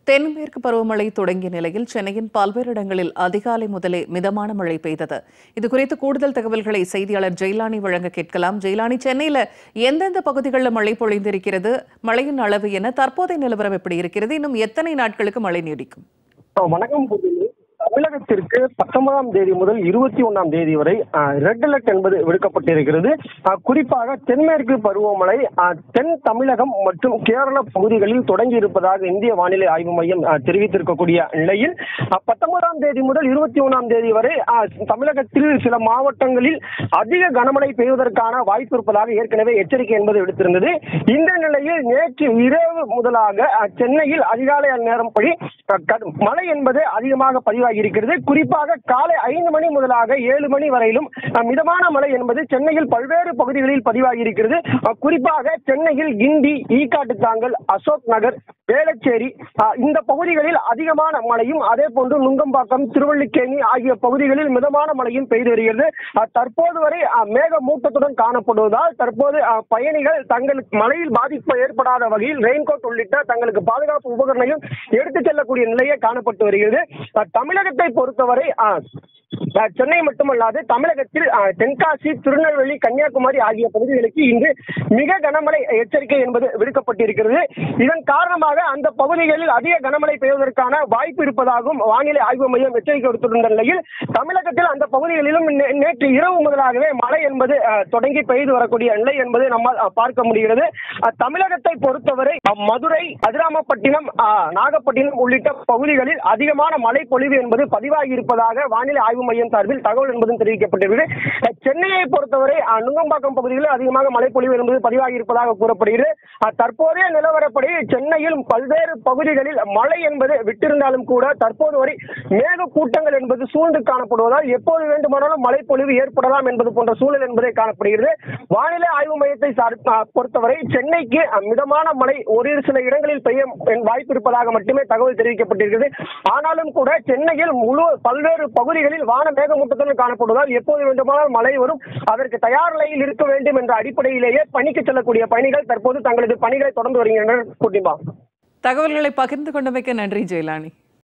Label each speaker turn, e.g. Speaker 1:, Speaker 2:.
Speaker 1: தென்மேற்கு பருவமழை தொடங்கிய நிலையில் சென்னையின் பல்வேறு இடங்களில் அதிகாலை முதலே மிதமான மழை பெய்தது இதுகுறித்து கூடுதல் தகவல்களை செய்தியாளர் ஜெயலானி வழங்க கேட்கலாம் ஜெயலானி சென்னையில எந்தெந்த பகுதிகளில் மழை பொழிந்திருக்கிறது மழையின் அளவு என்ன தற்போதைய நிலவரம் எப்படி இருக்கிறது இன்னும் எத்தனை நாட்களுக்கு மழை நீடிக்கும்
Speaker 2: வணக்கம் புதுமை தமிழகத்திற்கு பத்தொன்பதாம் தேதி முதல் இருபத்தி ஒன்றாம் தேதி வரை ரெட் அலர்ட் என்பது விடுக்கப்பட்டிருக்கிறது அஹ், குறிப்பாக தென்மேற்கு பருவமழை அஹ், தென் தமிழகம் மற்றும் கேரள பகுதிகளில் தொடங்கி இருப்பதாக இந்திய வானிலை ஆய்வு மையம் அஹ், தெரிவித்திருக்கக்கூடிய நிலையில் அஹ், பத்தொன்பதாம் தேதி முதல் இருபத்தி ஒன்றாம் தேதி வரை அஹ், தமிழகத்தில் சில மாவட்டங்களில் அதிக கனமழை பெய்வதற்கான வாய்ப்பு இருப்பதாக ஏற்கனவே எச்சரிக்கை என்பது விடுத்திருந்தது இந்த நிலையில் நேற்று இரவு முதலாக அஹ், சென்னையில் அதிகாலை நேரம் படி அஹ், கடும் மழை என்பது அதிகமாக பதிவாகி இருக்கிறது குறிப்பாக காலை ஐந்து மணி முதலாக ஏழு மணி வரையிலும் அஹ், மிதமான மழை என்பது சென்னையில் பல்வேறு பகுதிகளில் பதிவாகி இருக்கிறது அஹ், குறிப்பாக சென்னையில் கிண்டி ஈக்காட்டுத்தாங்கல் அசோக் நகர் வேளச்சேரி அஹ், இந்த பகுதிகளில் அதிகமான மழையும் அதே போன்று நுங்கம்பாக்கம் திருவள்ளிக்கேணி ஆகிய பகுதிகளில் மிதமான மழையும் பெய்து வருகிறது அஹ், தற்போது வரை அஹ், மேக மூட்டத்துடன் காணப்படுவதால் தற்போது அஹ், பயணிகள் தங்களுக்கு மழையில் பாதிப்பு ஏற்படாத வகையில் ரெயின்கோட் உள்ளிட்ட தங்களுக்கு பாதுகாப்பு உபகரணங்களும் எடுத்துச் செல்லக்கூடிய நிலையே காணப்பட்டு வருகிறது அஹ், தமிழகத்தை பொறுத்தவரை அஹ், அஹ், சென்னை மட்டுமல்லாது தமிழகத்தில் அஹ், தென்காசி திருநெல்வேலி கன்னியாகுமரி ஆகிய பகுதிகளுக்கு இன்று மிக கனமழை எச்சரிக்கை என்பது விடுக்கப்பட்டிருக்கிறது இதன் காரணமாக அந்த பகுதிகளில் அதிக கனமழை பெய்வதற்கான வாய்ப்பு இருப்பதாகவும் வானிலை ஆய்வு மையம் எச்சரிக்கை விடுத்திருந்த நிலையில் தமிழகத்தில் அந்த பகுதிகளிலும் நே- நேற்று இரவு முதலாகவே மழை என்பது அஹ், தொடங்கி பெய்து வரக்கூடிய நிலை என்பதை நம்மால் அஹ், பார்க்க முடிகிறது அஹ், தமிழகத்தை பொறுத்தவரை அஹ், மதுரை அதிராமப்பட்டினம் அஹ், நாகப்பட்டினம் உள்ளிட்ட பகுதிகளில் அதிகமான மழை பொழிவு என்பது பதிவாகி இருப்பதாக வானிலை ஆய்வு மையம் சார்பில் தகவல் என்பதும் தெரிவிக்கப்பட்டிருக்கிறது அஹ், சென்னையை பொறுத்தவரை அஹ், நுங்கம்பாக்கம் பகுதிகளில் அதிகமாக மழை பொழிவு என்பது பதிவாகி இருப்பதாக கூறப்படுகிறது அஹ், தற்போதைய நிலவரப்படி சென்னையில் பல்வேறு பகுதிகளில் மழை என்பது விட்டிருந்தாலும் கூட தற்போது வரை மேக கூட்டங்கள் என்பது சூழ்ந்து காணப்படுவதால் எப்போது வேண்டுமானாலும் மழை பொழிவு ஏற்படலாம் என்பது போன்ற சூழல் என்பதை காணப்படுகிறது வானிலை ஆய்வு மையத்தை சார்- அஹ், பொறுத்தவரை சென்னைக்கு அஹ், மிதமான மழை ஒரு சில இடங்களில் பெய்ய வாய்ப்பு இருப்பதாக மட்டுமே தகவல் தெரிவிக்கப்பட்டிருக்கிறது ஆனாலும் கூட சென்னையில் முழு பல்வேறு பகுதிகளில் வான மேகமூட்டத்துடன் காணப்படுவதால் எப்போது வேண்டுமானாலும் மழை வரும் அதற்கு தயார் நிலையில் இருக்க வேண்டும் என்ற அடிப்படையிலேயே பணிக்கு செல்லக்கூடிய பயணிகள் தற்போது தங்களது பணிகளை தொடர்ந்து வருகின்றனர் குட்டிமா
Speaker 1: தகவல்களை பகிர்ந்து கொண்டமைக்கு நன்றி ஜெயலானி